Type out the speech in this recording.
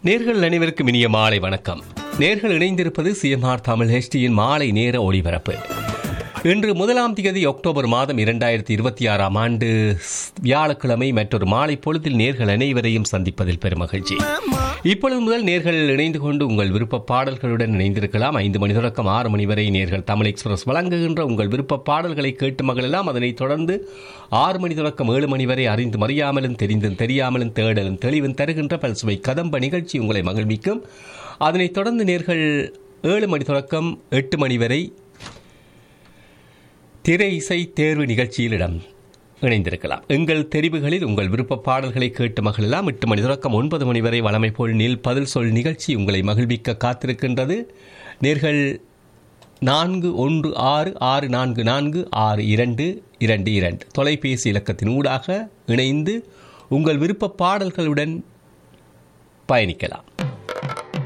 நேர்கள் அனைவருக்கும் இனிய மாலை வணக்கம் நேர்கள் இணைந்திருப்பது சிஎம்ஆர் தமிழ் ஹெச்டியின் மாலை நேர ஒளிபரப்பு இன்று முதலாம் தேதி அக்டோபர் மாதம் இரண்டாயிரத்தி இருபத்தி ஆறாம் ஆண்டு வியாழக்கிழமை மற்றொரு மாலை பொழுதில் நேர்கள் அனைவரையும் சந்திப்பதில் பெருமகிழ்ச்சி இப்பொழுது முதல் நேர்கள் இணைந்து கொண்டு உங்கள் விருப்ப பாடல்களுடன் இணைந்திருக்கலாம் ஐந்து மணி தொடக்கம் ஆறு மணி வரை நேர்கள் தமிழ் எக்ஸ்பிரஸ் வழங்குகின்ற உங்கள் விருப்ப பாடல்களை கேட்டு மகளெல்லாம் அதனைத் தொடர்ந்து ஆறு மணி தொடக்கம் ஏழு மணி வரை அறிந்தும் அறியாமலும் தெரிந்தும் தெரியாமலும் தேடலும் தெளிவும் தருகின்ற பல்சுவை கதம்ப நிகழ்ச்சி உங்களை மகிழ்விக்கும் அதனைத் தொடர்ந்து நேர்கள் ஏழு மணி தொடக்கம் எட்டு மணி வரை திரை இசை தேர்வு நிகழ்ச்சியில் இடம் இணைந்திருக்கலாம் எங்கள் தெரிவுகளில் உங்கள் விருப்ப பாடல்களை கேட்டு மகிழலாம் எட்டு மணி தொடக்கம் ஒன்பது மணி வரை வளமை போல் நீல் பதில் சொல் நிகழ்ச்சி உங்களை மகிழ்விக்க காத்திருக்கின்றது நேர்கள் நான்கு ஒன்று ஆறு ஆறு நான்கு நான்கு ஆறு இரண்டு இரண்டு இரண்டு தொலைபேசி இலக்கத்தின் ஊடாக இணைந்து உங்கள் விருப்ப பாடல்களுடன் பயணிக்கலாம்